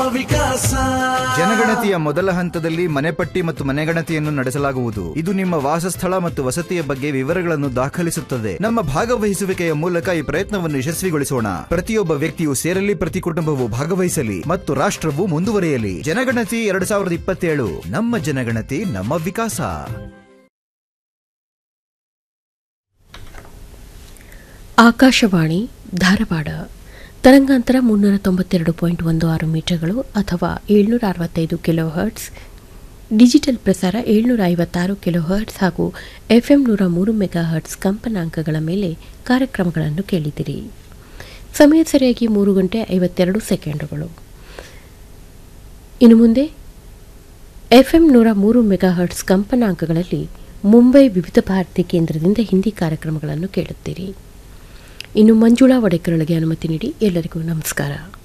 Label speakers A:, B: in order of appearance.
A: ವಿಕಾಸ
B: ಜನಗಣತಿಯ ಮೊದಲ ಹಂತದಲ್ಲಿ ಮನೆಪಟ್ಟಿ ಮತ್ತು ಮನೆಗಣತಿಯನ್ನು ನಡೆಸಲಾಗುವುದು ಇದು ನಿಮ್ಮ ವಾಸಸ್ಥಳ ಮತ್ತು ವಸತಿಯ ಬಗ್ಗೆ ವಿವರಗಳನ್ನು ದಾಖಲಿಸುತ್ತದೆ ನಮ್ಮ ಭಾಗವಹಿಸುವಿಕೆಯ ಮೂಲಕ ಈ ಪ್ರಯತ್ನವನ್ನು ಯಶಸ್ವಿಗೊಳಿಸೋಣ ಪ್ರತಿಯೊಬ್ಬ ವ್ಯಕ್ತಿಯು ಸೇರಲಿ ಪ್ರತಿ ಕುಟುಂಬವು ಭಾಗವಹಿಸಲಿ ಮತ್ತು ರಾಷ್ಟ್ರವು ಮುಂದುವರಿಯಲಿ ಜನಗಣತಿ ಎರಡ್ ಸಾವಿರದ ಇಪ್ಪತ್ತೇಳು ನಮ್ಮ ಜನಗಣತಿ ನಮ್ಮ ವಿಕಾಸ
C: ಆಕಾಶವಾಣಿ ಧಾರವಾಡ ತರಂಗಾಂತರ ಮುನ್ನೂರ ತೊಂಬತ್ತೆರಡು ಪಾಯಿಂಟ್ ಒಂದು ಆರು ಮೀಟರ್ಗಳು ಅಥವಾ ಏಳ್ನೂರ ಅರವತ್ತೈದು ಕಿಲೋ ಹರ್ಟ್ಸ್ ಡಿಜಿಟಲ್ ಪ್ರಸಾರ ಏಳ್ನೂರ ಐವತ್ತಾರು ಕಿಲೋ ಹರ್ಟ್ಸ್ ಹಾಗೂ ಎಫ್ಎಂ ನೂರ ಮೂರು ಮೆಗಾ ಹರ್ಟ್ಸ್ ಕಂಪನಾಂಕಗಳ ಮೇಲೆ ಕಾರ್ಯಕ್ರಮಗಳನ್ನು ಕೇಳಿದಿರಿ ಸಮಯ ಸರಿಯಾಗಿ ಮೂರು ಗಂಟೆ ಐವತ್ತೆರಡು ಸೆಕೆಂಡುಗಳು ಇನ್ನು ಮುಂದೆ ಎಫ್ಎಂ ನೂರ ಮೂರು ಮೆಗಾ ಹರ್ಟ್ಸ್ ಕಂಪನಾಂಕಗಳಲ್ಲಿ ಮುಂಬೈ ವಿವಿಧ ಭಾರತಿ ಕೇಂದ್ರದಿಂದ ಹಿಂದಿ ಕಾರ್ಯಕ್ರಮಗಳನ್ನು ಕೇಳುತ್ತೀರಿ ಇನ್ನು ಮಂಜುಳಾ ವಡೇಕರೊಳಗೆ ಅನುಮತಿ ನೀಡಿ ಎಲ್ಲರಿಗೂ ನಮಸ್ಕಾರ